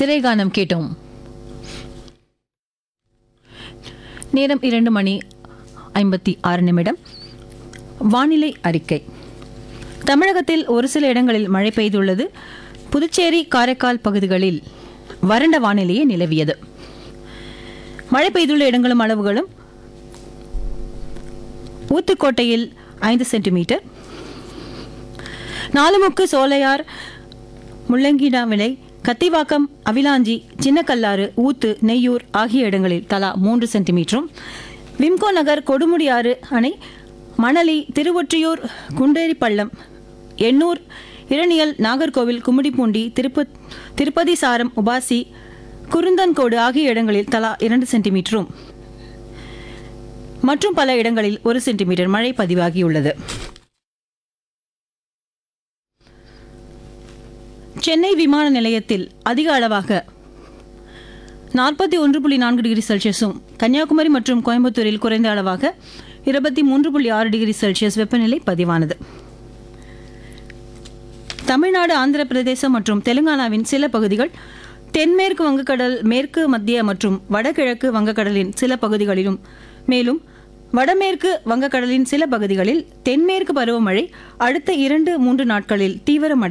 திரைகானம் கேட்டோம் நேரம் இரண்டு மணி ஐம்பத்தி ஆறு நிமிடம் வானிலை அறிக்கை தமிழகத்தில் ஒரு சில இடங்களில் மழை பெய்துள்ளது புதுச்சேரி காரைக்கால் பகுதிகளில் வறண்ட வானிலையே நிலவியது மழை பெய்துள்ள இடங்களும் அளவுகளும் ஊத்துக்கோட்டையில் ஐந்து சென்டிமீட்டர் நாலுமுக்கு சோலையார் முள்ளங்கிடாவிளை கத்திவாக்கம் அவிலாஞ்சி சின்னக்கல்லாறு ஊத்து நெய்யூர் ஆகிய இடங்களில் தலா மூன்று சென்டிமீட்டரும் விம்கோ நகர் கொடுமுடியாறு அணை மணலி திருவொற்றியூர் குண்டேரிப்பள்ளம் எண்ணூர் இரணியல் நாகர்கோவில் கும்மிடிப்பூண்டி திருப்ப திருப்பதி சாரம் உபாசி குருந்தன்கோடு ஆகிய இடங்களில் தலா இரண்டு சென்டிமீட்டரும் மற்றும் பல இடங்களில் ஒரு சென்டிமீட்டர் மழை பதிவாகியுள்ளது சென்னை விமான நிலையத்தில் அதிக அளவாக நாற்பத்தி ஒன்று புள்ளி நான்கு டிகிரி செல்சியஸும் கன்னியாகுமரி மற்றும் கோயம்புத்தூரில் குறைந்த அளவாக இருபத்தி மூன்று புள்ளி ஆறு டிகிரி செல்சியஸ் வெப்பநிலை பதிவானது தமிழ்நாடு ஆந்திர பிரதேசம் மற்றும் தெலுங்கானாவின் சில பகுதிகள் தென்மேற்கு வங்கக்கடல் மேற்கு மத்திய மற்றும் வடகிழக்கு வங்கக்கடலின் சில பகுதிகளிலும் மேலும் வடமேற்கு வங்கக்கடலின் சில பகுதிகளில் தென்மேற்கு பருவமழை அடுத்த இரண்டு மூன்று நாட்களில் தீவிரமடை